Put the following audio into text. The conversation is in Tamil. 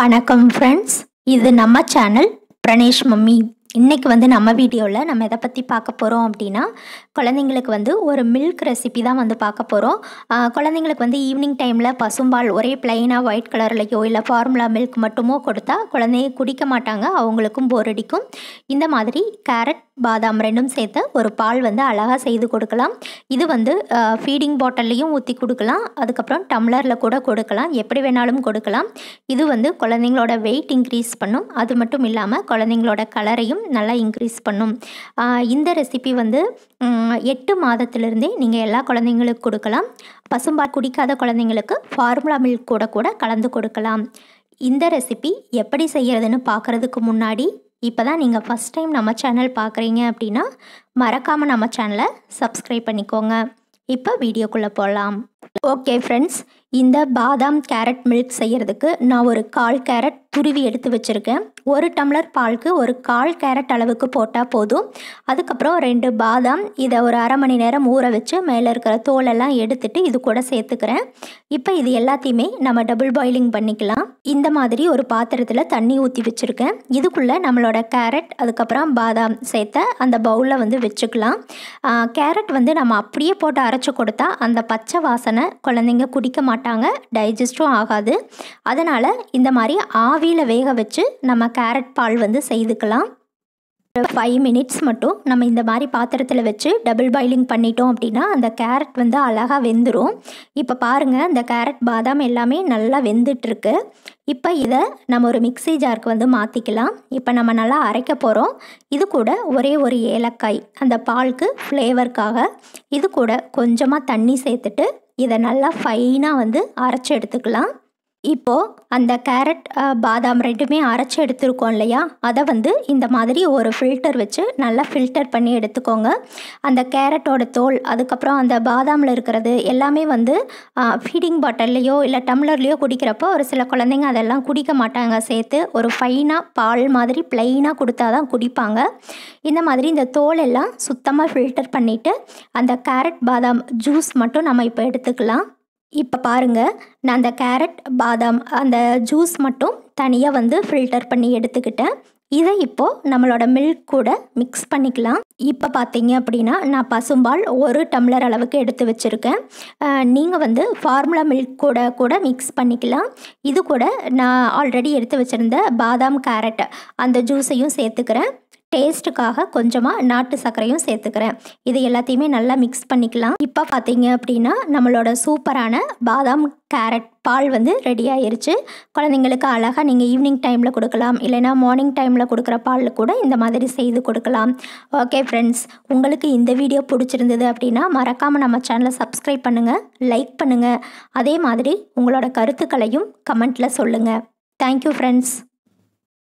வணக்கம் ஃப்ரெண்ட்ஸ் இது நம்ம சேனல் பிரணேஷ் மம்மி இன்றைக்கி வந்து நம்ம வீடியோவில் நம்ம எதை பற்றி பார்க்க போகிறோம் அப்படின்னா குழந்தைங்களுக்கு வந்து ஒரு மில்க் ரெசிபி தான் வந்து பார்க்க போகிறோம் குழந்தைங்களுக்கு வந்து ஈவினிங் டைமில் பசும்பால் ஒரே பிளைனாக ஒயிட் கலர்லையோ இல்லை ஃபார்முலா மில்க் மட்டுமோ கொடுத்தா குழந்தைங்க குடிக்க மாட்டாங்க அவங்களுக்கும் போர் அடிக்கும் இந்த மாதிரி கேரட் பாதாம் ரெண்டும் சேர்த்து ஒரு பால் வந்து அழகாக செய்து கொடுக்கலாம் இது வந்து ஃபீடிங் பாட்டில்லையும் ஊற்றி கொடுக்கலாம் அதுக்கப்புறம் டம்ளரில் கூட கொடுக்கலாம் எப்படி வேணாலும் கொடுக்கலாம் இது வந்து குழந்தைங்களோட வெயிட் இன்க்ரீஸ் பண்ணும் அது மட்டும் இல்லாமல் குழந்தைங்களோட கலரையும் நல்லா இன்க்ரீஸ் பண்ணும் ஆஹ் இந்த ரெசிபி வந்து உம், எட்டு மாதத்திலிருந்தே நீங்கள் எல்லா குழந்தைங்களுக்கு கொடுக்கலாம் பசும்பால் குடிக்காத குழந்தைங்களுக்கு ஃபார்முலா மில்க் கூட கூட கலந்து கொடுக்கலாம் இந்த ரெசிபி எப்படி செய்கிறதுன்னு பார்க்குறதுக்கு முன்னாடி இப்போ தான் நீங்கள் ஃபஸ்ட் டைம் நம்ம சேனல் பார்க்குறீங்க அப்படின்னா மறக்காமல் நம்ம சேனலை சப்ஸ்கிரைப் பண்ணிக்கோங்க இப்போ வீடியோக்குள்ளே போகலாம் ஓகே ஃப்ரெண்ட்ஸ் இந்த பாதாம் கேரட் மில்க் செய்கிறதுக்கு நான் ஒரு கால் கேரட் துருவி எடுத்து வச்சுருக்கேன் ஒரு டம்ளர் பாலுக்கு ஒரு கால் கேரட் அளவுக்கு போட்டால் போதும் அதுக்கப்புறம் ரெண்டு பாதாம் இதை ஒரு அரை மணி நேரம் ஊற வச்சு மேலே இருக்கிற தோலெல்லாம் எடுத்துட்டு இது கூட சேர்த்துக்கிறேன் இப்போ இது எல்லாத்தையுமே நம்ம டபுள் பாயிலிங் பண்ணிக்கலாம் இந்த மாதிரி ஒரு பாத்திரத்தில் தண்ணி ஊற்றி வச்சுருக்கேன் இதுக்குள்ளே நம்மளோட கேரட் அதுக்கப்புறம் பாதாம் சேர்த்த அந்த பவுலில் வந்து வச்சுக்கலாம் ஆஹ் கேரட் வந்து நம்ம அப்படியே போட்டு அரைச்சி கொடுத்தா அந்த பச்சை வாசனை குழந்தைங்க குடிக்க மாட்டாங்க டைஜஸ்டும் ஆகாது அதனால் இந்த மாதிரி ஆவியில் வேக வச்சு நம்ம கேரட் பால் வந்து செய்துக்கலாம் ஒரு ஃபைவ் மினிட்ஸ் மட்டும் நம்ம இந்த மாதிரி பாத்திரத்தில் வச்சு டபுள் பாயிலிங் பண்ணிட்டோம் அப்படின்னா அந்த கேரட் வந்து அழகாக வெந்துடும் இப்போ பாருங்கள் இந்த கேரட் பாதாம் எல்லாமே நல்லா வெந்துட்டுருக்கு இப்போ இதை நம்ம ஒரு மிக்ஸி ஜாருக்கு வந்து மாற்றிக்கலாம் இப்போ நம்ம நல்லா அரைக்க போகிறோம் இது கூட ஒரே ஒரு ஏலக்காய் அந்த பாலுக்கு ஃப்ளேவருக்காக இது கூட கொஞ்சமாக தண்ணி சேர்த்துட்டு இதை நல்லா ஃபைனாக வந்து அரைச்சி எடுத்துக்கலாம் இப்போது அந்த கேரட் அஹ், பாதாம் ரெண்டுமே அரைச்சி எடுத்துருக்கோம் இல்லையா அதை வந்து இந்த மாதிரி ஒரு ஃபில்டர் வச்சு நல்லா ஃபில்டர் பண்ணி எடுத்துக்கோங்க அந்த கேரட்டோட தோல் அதுக்கப்புறம் அந்த பாதாமில் இருக்கிறது எல்லாமே வந்து ஃபீடிங் பாட்டில்லையோ இல்லை டம்ளர்லேயோ குடிக்கிறப்போ ஒரு சில குழந்தைங்க அதெல்லாம் குடிக்க மாட்டாங்க சேர்த்து ஒரு ஃபைனாக பால் மாதிரி ப்ளைனாக கொடுத்தா தான் குடிப்பாங்க இந்த மாதிரி இந்த தோல் எல்லாம் சுத்தமாக ஃபில்டர் பண்ணிவிட்டு அந்த கேரட் பாதாம் ஜூஸ் மட்டும் நம்ம இப்போ எடுத்துக்கலாம் இப்போ பாருங்கள் நான் அந்த கேரட் பாதாம் அந்த ஜூஸ் மட்டும் தனியாக வந்து ஃபில்டர் பண்ணி எடுத்துக்கிட்டேன் இதை இப்போது நம்மளோட மில்க் கூட மிக்ஸ் பண்ணிக்கலாம் இப்போ பார்த்தீங்க அப்படின்னா நான் பசும்பால் ஒரு டம்ளர் அளவுக்கு எடுத்து வச்சுருக்கேன் நீங்கள் வந்து ஃபார்முலா மில்க் கூட கூட மிக்ஸ் பண்ணிக்கலாம் இது கூட நான் ஆல்ரெடி எடுத்து வச்சுருந்த பாதாம் கேரட் அந்த ஜூஸையும் சேர்த்துக்கிறேன் டேஸ்ட்டுக்காக கொஞ்சமாக நாட்டு சர்க்கரையும் சேர்த்துக்கிறேன் இது எல்லாத்தையுமே நல்லா மிக்ஸ் பண்ணிக்கலாம் இப்போ பார்த்தீங்க அப்படின்னா நம்மளோட சூப்பரான பாதாம் கேரட் பால் வந்து ரெடி ஆயிருச்சு குழந்தைங்களுக்கு அழகாக நீங்கள் ஈவினிங் டைமில் கொடுக்கலாம் இல்லைனா மார்னிங் டைமில் கொடுக்குற பாலில் கூட இந்த மாதிரி செய்து கொடுக்கலாம் ஓகே ஃப்ரெண்ட்ஸ் உங்களுக்கு இந்த வீடியோ பிடிச்சிருந்தது அப்படின்னா மறக்காமல் நம்ம சேனலை சப்ஸ்கிரைப் பண்ணுங்கள் லைக் பண்ணுங்கள் அதே மாதிரி உங்களோட கருத்துக்களையும் கமெண்ட்டில் சொல்லுங்கள் தேங்க்யூ ஃப்ரெண்ட்ஸ்